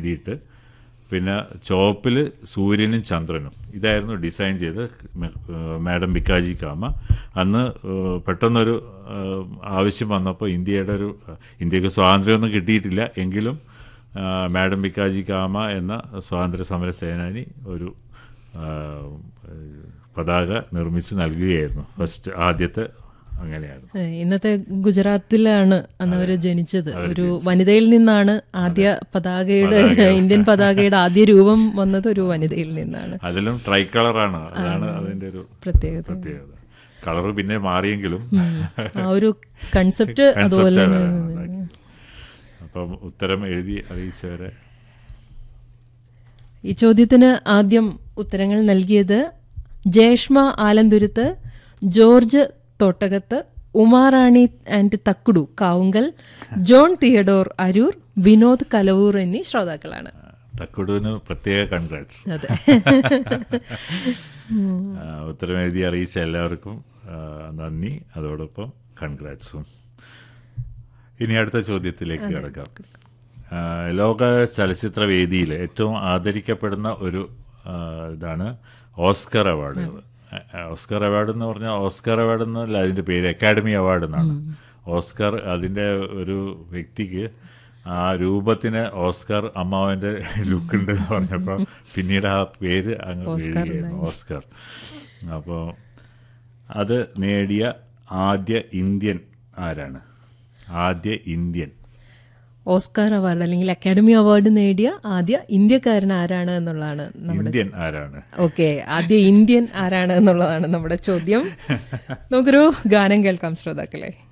എഴുതിയിട്ട് പിന്നെ ചുവപ്പിൽ സൂര്യനും ചന്ദ്രനും ഇതായിരുന്നു ഡിസൈൻ ചെയ്ത് മെ- ഏഹ് മാഡം ബിക്കാജി കാമ അന്ന് ഏഹ് പെട്ടെന്നൊരു ഏഹ് ആവശ്യം വന്നപ്പോൾ ഇന്ത്യയുടെ ഒരു ഇന്ത്യക്ക് സ്വാതന്ത്ര്യമൊന്നും കിട്ടിയിട്ടില്ല എങ്കിലും ഏഹ് മാഡം ബിക്കാജി കാമ എന്ന സ്വാതന്ത്ര്യ സമര സേനാനി ഒരു ഏഹ്, പതാക നിർമ്മിച്ച് നൽകുകയായിരുന്നു ഫസ്റ്റ് ആദ്യത്തെ അങ്ങനെയായിരുന്നു ഏ, ഇന്നത്തെ ഗുജറാത്തിലാണ് അന്ന് അവർ ജനിച്ചത് ഒരു വനിതയിൽ നിന്നാണ് ആദ്യ പതാകയുടെ ഇന്ത്യൻ പതാകയുടെ ആദ്യ രൂപം വന്നത് ഒരു വനിതയിൽ നിന്നാണ് അതിലും ട്രൈ കളറാണ് അതാണ് അതിൻ്റെ ഒരു പ്രത്യേകത പ്രത്യേകത കളർ പിന്നെ മാറിയെങ്കിലും ആ ഒരു കൺസെപ്റ്റ് അതുപോലെ concept തന്നെ ആണ് ഉണ്ടാക്കി. അപ്പം ഉത്തരം എഴുതി അറിയിച്ചവരെ ഈ ചോദ്യത്തിന് ആദ്യം ഉത്തരങ്ങൾ നൽകിയത് ജേഷ്മ ആലന്തുരുത്ത് ജോർജ് തോട്ടകത്ത് ഉമാറാണി ആൻഡ് തക്കുടു കാവുങ്കൽ ജോൺ തിയഡോർ അരൂർ വിനോദ് കലവൂർ എന്നീ ശ്രോതാക്കളാണ് തക്കുടുവിന് പ്രത്യേക കൺഗ്രാറ്റ്സ് അതെ ഉത്തരം എഴുതി അറിയിച്ച എല്ലാവർക്കും ആ, നന്ദി അതോടൊപ്പം കൺഗ്രാറ്റ്സും ഇനി അടുത്ത ചോദ്യത്തിലേക്ക് കിടക്കാം ആ, ലോക ചലച്ചിത്ര വേദിയിൽ ഏറ്റവും ആദരിക്കപ്പെടുന്ന ഒരു ആ, ഇതാണ് ഓസ്കർ അവാർഡുകൾ ഓസ്കർ അവാർഡ് എന്ന് പറഞ്ഞാൽ ഓസ്കർ അവാർഡ് എന്നല്ല അതിൻ്റെ പേര് അക്കാഡമി അവാർഡ് എന്നാണ് ഓസ്കർ അതിൻ്റെ ഒരു വ്യക്തിക്ക് ആ രൂപത്തിന് ഓസ്കർ അമ്മാവൻ്റെ ലുക്ക് ഉണ്ട് എന്ന് പറഞ്ഞപ്പോൾ പിന്നീട് ആ പേര് അങ്ങ് വീഴുകയായിരുന്നു ഓസ്കർ അപ്പോൾ അത് നേടിയ ആദ്യ ഇന്ത്യൻ ആരാണ് ആദ്യ ഇന്ത്യൻ ഓസ്കാർ അവാർഡ് അല്ലെങ്കിൽ അക്കാഡമി അവാർഡ് നേടിയ ആദ്യ ഇന്ത്യക്കാരൻ ആരാണ് എന്നുള്ളതാണ് നമ്മുടെ ഇന്ത്യൻ ആരാണ് ഓക്കെ ആദ്യ ഇന്ത്യൻ ആരാണ് എന്നുള്ളതാണ് നമ്മുടെ ചോദ്യം നമുക്കൊരു ഗാനം കേൾക്കാം ശ്രോതാക്കളെ